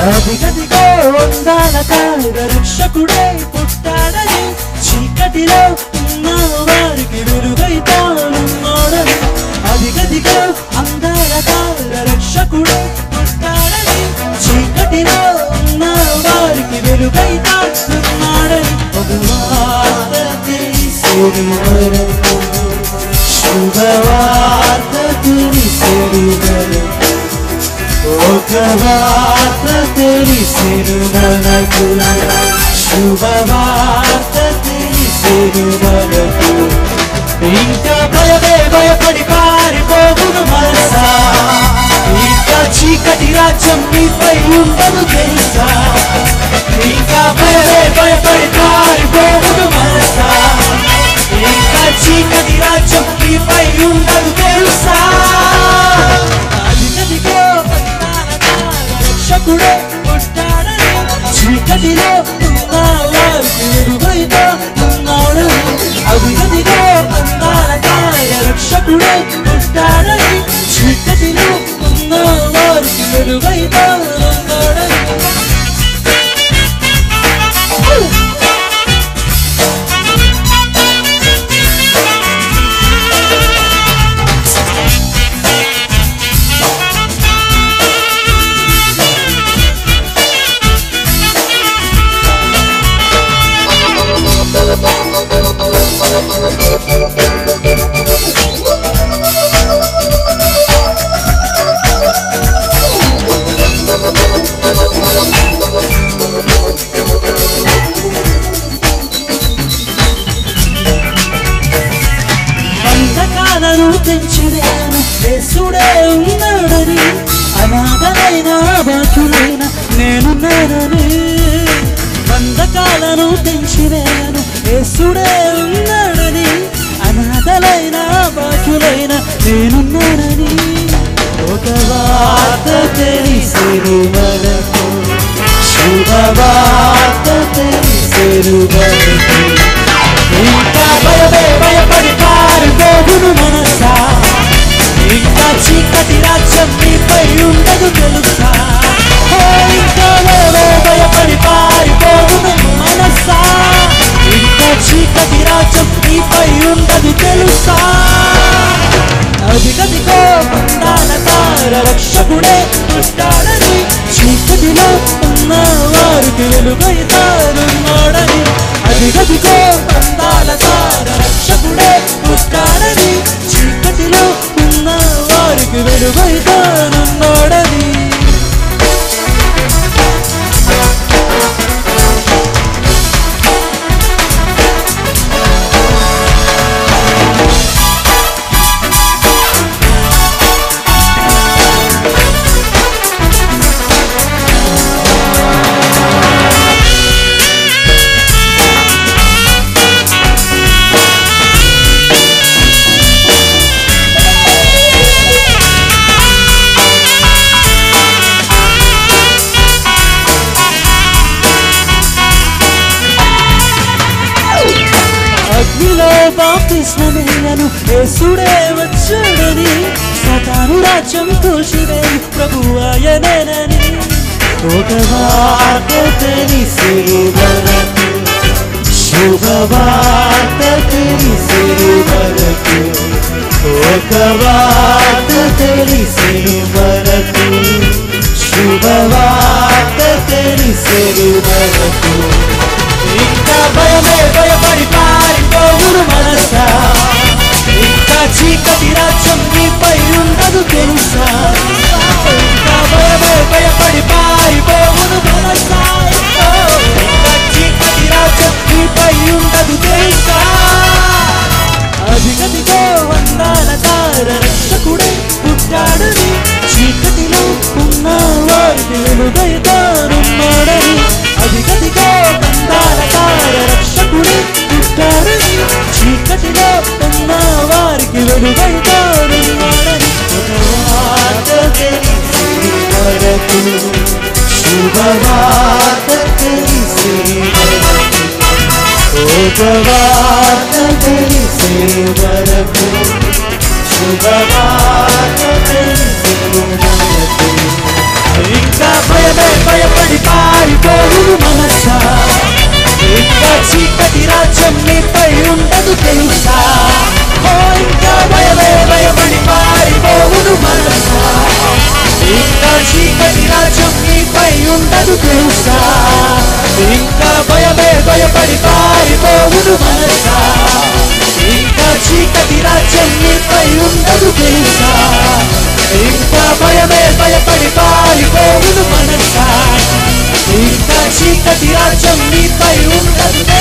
అదిగదిగో వందాల కాడ రక్షకుడే పుట్టాడని చీకటిలో ఉన్న వారికి వెలుగైతానున్నాడని అదిగదిగో అందాల కాడ రక్షకుడే పుట్టాడని చీకటిలో ఉన్న వారికి వెలుగైతానున్నాడని ఒక వార్త తెలిసేడు వరకు శుభవార్త తెలిసేడు వరకు ఒక వార్త తెలిసేను మనకు శుభవార్త తెలిసేను మనకు ఇంకా భయమే భయపడి పారిపోవును మనసా ఇంకా చీకటి రాజ్యం నీపై ఉండదు తెలుసా ఇంకా భయమే భయపడి పారిపోవును మనసా ఇంకా చీకటి రాజ్యం నీపై ఉండదు తెలుసా అదిగదిగో రక్షకుడే పుట్టాడని చీకటిలో ఉన్న వారికి వెలుగైగా ఉన్నాడని అదిగదిగో అందాల కాయ రక్షకుడే పుట్టాడని చీకటిలో ఉన్న వారికి వెలుగైగా ఉన్నాడని అంధకాలను తెంచివేను యేసుడే ఉన్నాడని అనాథలైన బాచులైన నేనున్నానని బంధకాలను తెంచివేను యేసుడే ఉన్నాడని అనాథలైన బాచులైన నేనున్నానని ఒక వార్త తెలిసేరు మనకు శుభవార్త తెలిసేరు మనకు ఇంకా భయమే భయపడి పారిపోవును మనసా ఇంకా చీకటి రాజ్యం నీపై ఉండదు తెలుసా ఓ, ఇంకా భయమే భయపడి పారిపోవును మనసా ఇంకా చీకటి రాజ్యం నీపై ఉండదు తెలుసా అదిగదిగో బంధాల తార రక్షకుడే పుట్టాడని చీకటిలో ఉన్న వారికి వెలుగైతానున్నాడని అదిగదిగో బంధాల తార రక్షకుడే పుట్టాడని చీకటిలో ఉన్న వారికి వెలుగైతానున్నాడని అగ్నిలో బాప్తిస్మమేయను యేసుడే వచ్చాడని సతాను రాజ్యం కూల్చివేయు ప్రభు ఆయనేనని ఒక వార్త తెలిసేరు మనకు శుభవార్త తెలిసేరు మనకు ఒక వార్త తెలిసేరు మనకు శుభవార్త తెలిసేరు మనకు ఇంకా భయమే భయపడి పారిపోవును మనసా ఇంకా చీకటి రాజ్యం నీపై ఉండదు తెలుసా ఇంకా భయమే భయపడి పారిపోవును మనసా ఇంకా చీకటి రాజ్యం నీపై ఉండదు తెలుసా అదిగదిగో వందాల తార రక్షకుడే పుట్టాడని చీకటిలో ఉన్న వారికి వెలుగైతానున్నాడని అదిగదిగో వందాల తార రక్షకుడే పుట్టాడని చీకటిలో ఉన్న వారికి వెలుగైతానున్నాడని ఒక వార్త తెలిసి వరకు శుభవార్త తెలిసి వరకు ఒక వార్త తెలిసే వరకు శుభవార్త తెలిసే వరకు ఇంకా భయమే భయపడి పారిపోవును మనసా ఇంకా చీకటి రాజ్యం నీపై ఉండదు తెలుసా ఓ ఇంకా భయమే భయపడి పారిపోవును మనసా ఇంకా చీకటి రాజ్యం నీపై ఉండదు తెలుసా ఇంకా భయమే భయపడి పారిపోవును మనసా ఇంకా చీకటి రాజ్యం నీపై ఉండదు తెలుసా ఇంకా భయమే భయపడి పారిపోవును మనసా ఇంకా చీకటి రాజ్యం నీపై ఉండదు